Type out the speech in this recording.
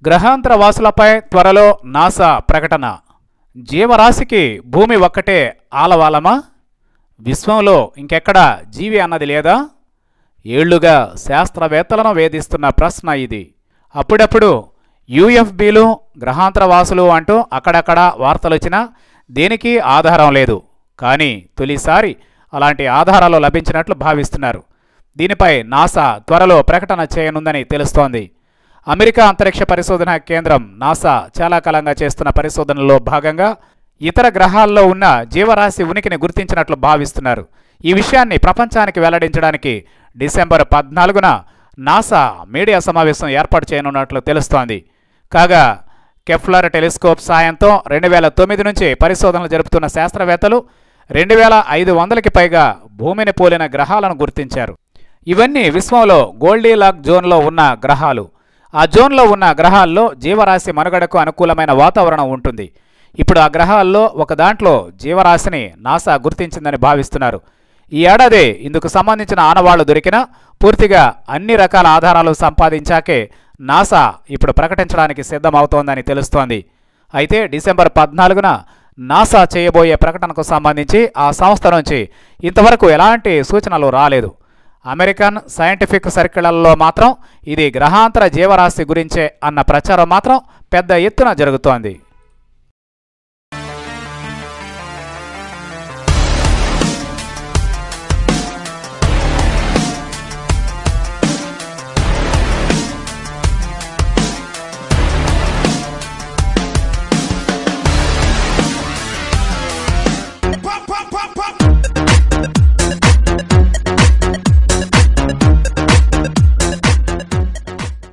గ్రహాంతర వాసులపై త్వరలో నాసా ప్రకటన జీవరాశికి భూమి ఒక్కటే ఆలవాలమా విశ్వంలో ఇంకెక్కడా జీవి అన్నది లేదా ఏళ్లుగా శాస్త్రవేత్తలను వేధిస్తున్న ప్రశ్న ఇది అప్పుడప్పుడు యుఎఫ్బీలు గ్రహాంతర వాసులు అంటూ అక్కడక్కడ వార్తలు వచ్చినా దేనికి ఆధారం లేదు కానీ తొలిసారి అలాంటి ఆధారాలు లభించినట్లు భావిస్తున్నారు దీనిపై నాసా త్వరలో ప్రకటన చేయనుందని తెలుస్తోంది అమెరికా అంతరిక్ష పరిశోధన కేంద్రం నాసా చాలా కాలంగా చేస్తున్న పరిశోధనలో భాగంగా ఇతర గ్రహాల్లో ఉన్న జీవరాశి ఉనికిని గుర్తించినట్లు భావిస్తున్నారు ఈ విషయాన్ని ప్రపంచానికి వెల్లడించడానికి డిసెంబర్ పద్నాలుగున నాసా మీడియా సమావేశం ఏర్పాటు చేయనున్నట్లు తెలుస్తోంది కాగా కెఫ్లర్ టెలిస్కోప్ సాయంతో రెండు వేల తొమ్మిది నుంచి పరిశోధనలు జరుపుతున్న శాస్త్రవేత్తలు రెండు వేల ఐదు వందలకి పైగా భూమిని పోలిన గ్రహాలను గుర్తించారు ఇవన్నీ విశ్వంలో గోల్డీలాక్ జోన్లో ఉన్న గ్రహాలు ఆ జోన్లో ఉన్న గ్రహాల్లో జీవరాశి మనుగడకు అనుకూలమైన వాతావరణం ఉంటుంది ఇప్పుడు ఆ గ్రహాల్లో ఒక దాంట్లో జీవరాశిని నాసా గుర్తించిందని భావిస్తున్నారు ఈ ఏడాది ఇందుకు సంబంధించిన ఆనవాళ్లు దొరికినా పూర్తిగా అన్ని రకాల ఆధారాలు సంపాదించాకే నాసా ఇప్పుడు ప్రకటించడానికి సిద్ధమవుతోందని తెలుస్తోంది అయితే డిసెంబర్ పద్నాలుగున నాసా చేయబోయే ప్రకటనకు సంబంధించి ఆ సంస్థ నుంచి ఇంతవరకు ఎలాంటి సూచనలు రాలేదు అమెరికన్ సైంటిఫిక్ సర్కిళ్లలో మాత్రం ఇది గ్రహాంతర జీవరాశి గురించే అన్న ప్రచారం మాత్రం పెద్ద ఎత్తున జరుగుతోంది